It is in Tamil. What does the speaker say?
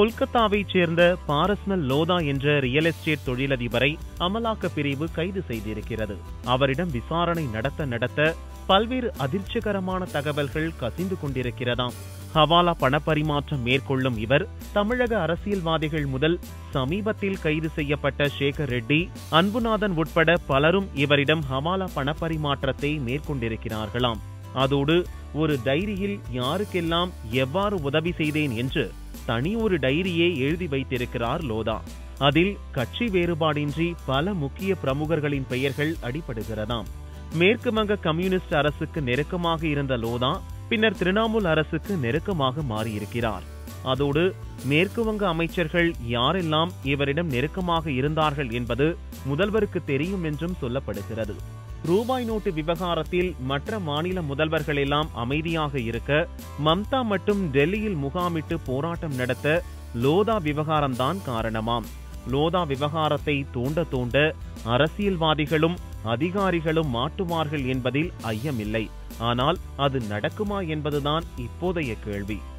கொல்கத்தாவைச் சேர்ந்த பாரஸ்மல் லோதா என்ற ரியல் எஸ்டேட் தொழிலதிபரை அமலாக்க பிரிவு கைது செய்திருக்கிறது அவரிடம் விசாரணை நடத்த நடத்த பல்வேறு அதிர்ச்சிகரமான தகவல்கள் கசிந்து கொண்டிருக்கிறதாம் ஹவாலா பணப்பரிமாற்றம் மேற்கொள்ளும் இவர் தமிழக அரசியல்வாதிகள் முதல் சமீபத்தில் கைது செய்யப்பட்ட சேகர் ரெட்டி அன்புநாதன் உட்பட பலரும் இவரிடம் ஹவாலா பணப்பரிமாற்றத்தை மேற்கொண்டிருக்கிறார்களாம் அதோடு ஒரு டைரியில் யாருக்கெல்லாம் எவ்வாறு உதவி செய்தேன் என்று தனி ஒரு டைரியே எழுதி வைத்திருக்கிறார் லோதா அதில் கட்சி வேறுபாடின்றி பல முக்கிய பிரமுகர்களின் பெயர்கள் அடிபடுகிறதாம் மேற்கு வங்க கம்யூனிஸ்ட் அரசுக்கு நெருக்கமாக இருந்த லோதா பின்னர் திரிணாமுல் அரசுக்கு நெருக்கமாக மாறியிருக்கிறார் அதோடு மேற்கு வங்க அமைச்சர்கள் யாரெல்லாம் இவரிடம் நெருக்கமாக இருந்தார்கள் என்பது முதல்வருக்கு தெரியும் என்றும் சொல்லப்படுகிறது ரூபாய் நோட்டு விவகாரத்தில் மற்ற மாநில முதல்வர்கள் எல்லாம் அமைதியாக இருக்க மம்தா மட்டும் டெல்லியில் முகாமிட்டு போராட்டம் நடத்த லோதா விவகாரம்தான் காரணமாம் லோதா விவகாரத்தை தூண்ட தூண்ட அரசியல்வாதிகளும் அதிகாரிகளும் மாட்டுவார்கள் என்பதில் ஐயமில்லை ஆனால் அது நடக்குமா என்பதுதான் இப்போதைய கேள்வி